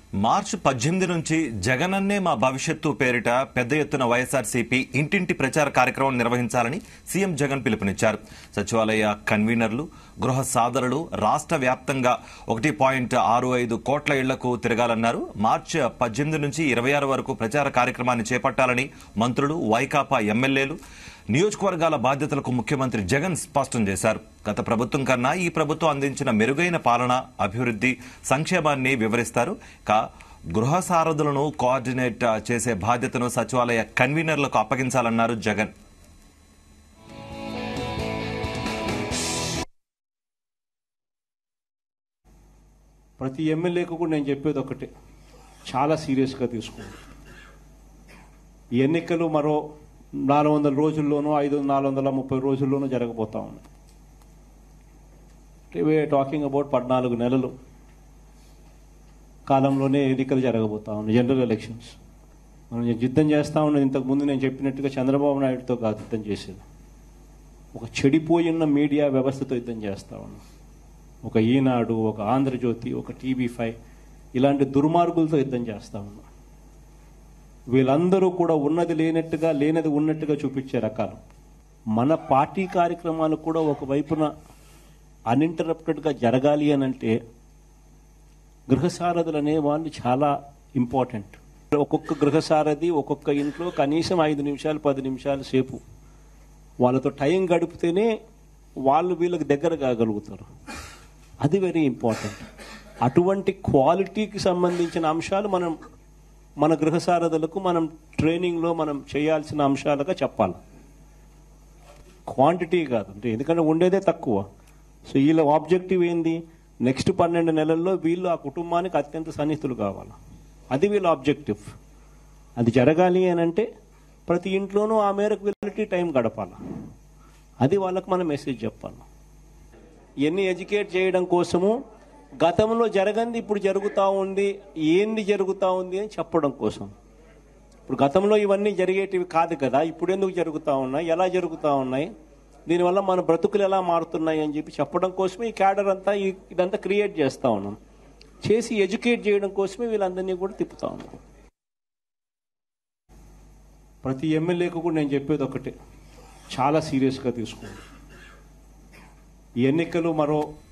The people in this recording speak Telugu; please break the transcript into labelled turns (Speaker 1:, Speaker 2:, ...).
Speaker 1: మార్చి పద్దెనిమిది నుంచి జగనన్నే మా భవిష్యత్తు పేరిట పెద్ద ఎత్తున వైఎస్ఆర్సీపీ ఇంటింటి ప్రచార కార్యక్రమం నిర్వహించాలని సీఎం జగన్ పిలుపునిచ్చారు సచివాలయ కన్వీనర్లు గృహ సాధనలు రాష్ట్ర వ్యాప్తంగా ఒకటి పాయింట్ ఆరు ఐదు కోట్ల ఇళ్లకు తిరగాలన్నారు మార్చి పద్దెనిమిది నుంచి ఇరవై ఆరు వరకు ప్రచార కార్యక్రమాన్ని చేపట్టాలని మంత్రులు వైకాపా ఎమ్మెల్యేలు నియోజకవర్గాల బాధ్యతలకు ముఖ్యమంత్రి జగన్ స్పష్టం చేశారు గత ప్రభుత్వం కన్నా ఈ ప్రభుత్వం అందించిన మెరుగైన పాలన అభివృద్ధి సంక్షేమాన్ని వివరిస్తారు కా గృహ సారథులను కోఆర్డినేట్ చేసే బాధ్యతను సచివాలయ కన్వీనర్లకు అప్పగించాలన్నారు జగన్
Speaker 2: ప్రతి ఎమ్మెల్యేకు కూడా నేను చెప్పేది ఒకటే చాలా సీరియస్గా తీసుకోండి ఈ ఎన్నికలు మరో నాలుగు వందల రోజుల్లోనూ ఐదు నాలుగు వందల ముప్పై రోజుల్లోనూ జరగబోతా ఉన్నాయి వే టాకింగ్ అబౌట్ పద్నాలుగు నెలలు కాలంలోనే ఎన్నికలు జరగబోతా ఉన్నాయి జనరల్ ఎలక్షన్స్ మనం యుద్ధం చేస్తా ఉన్నది ఇంతకు ముందు నేను చెప్పినట్టుగా చంద్రబాబు నాయుడుతో కాదు యుద్ధం చేసేది ఒక చెడిపోయిన మీడియా వ్యవస్థతో యుద్ధం చేస్తా ఉన్నాం ఒక ఈనాడు ఒక ఆంధ్రజ్యోతి ఒక టీవీ ఫైవ్ ఇలాంటి దుర్మార్గులతో యుద్ధం చేస్తా ఉన్నాం వీళ్ళందరూ కూడా ఉన్నది లేనట్టుగా లేనది ఉన్నట్టుగా చూపించే రకాలు మన పార్టీ కార్యక్రమాలు కూడా ఒకవైపున అన్ఇంటరప్టెడ్గా జరగాలి అని అంటే గృహసారథులు అనే వాళ్ళు చాలా ఇంపార్టెంట్ ఒక్కొక్క గృహసారథి ఒక్కొక్క ఇంట్లో కనీసం ఐదు నిమిషాలు పది నిమిషాల సేపు వాళ్ళతో టైం గడిపితేనే వాళ్ళు వీళ్ళకి దగ్గర కాగలుగుతారు అది వెరీ ఇంపార్టెంట్ అటువంటి క్వాలిటీకి సంబంధించిన అంశాలు మనం మన గృహసారథులకు మనం ట్రైనింగ్లో మనం చేయాల్సిన అంశాలుగా చెప్పాలి క్వాంటిటీ కాదు అంటే ఎందుకంటే ఉండేదే తక్కువ సో వీళ్ళ ఆబ్జెక్టివ్ ఏంది నెక్స్ట్ పన్నెండు నెలల్లో వీళ్ళు ఆ కుటుంబానికి అత్యంత సన్నిహితులు కావాలి అది వీళ్ళ ఆబ్జెక్టివ్ అది జరగాలి అని అంటే ప్రతి ఇంట్లోనూ ఆ మేరకు వీళ్ళకి టైం గడపాలి అది వాళ్ళకి మనం మెసేజ్ చెప్పాలి ఇవన్నీ ఎడ్యుకేట్ చేయడం కోసము గతంలో జరగంది ఇప్పుడు జరుగుతూ ఉంది ఏంది జరుగుతూ ఉంది అని చెప్పడం కోసం ఇప్పుడు గతంలో ఇవన్నీ జరిగేటివి కాదు కదా ఇప్పుడు ఎందుకు జరుగుతూ ఉన్నాయి ఎలా జరుగుతూ ఉన్నాయి దీనివల్ల మన బ్రతుకులు ఎలా మారుతున్నాయి అని చెప్పి చెప్పడం కోసమే ఈ క్యాడర్ అంతా ఈ ఇదంతా క్రియేట్ చేస్తూ ఉన్నాం చేసి ఎడ్యుకేట్ చేయడం కోసమే వీళ్ళందరినీ కూడా తిప్పుతా ఉన్నాం ప్రతి ఎమ్మెల్యేకు కూడా నేను చెప్పేది ఒకటే చాలా సీరియస్గా తీసుకోండి ఈ ఎన్నికలు మరో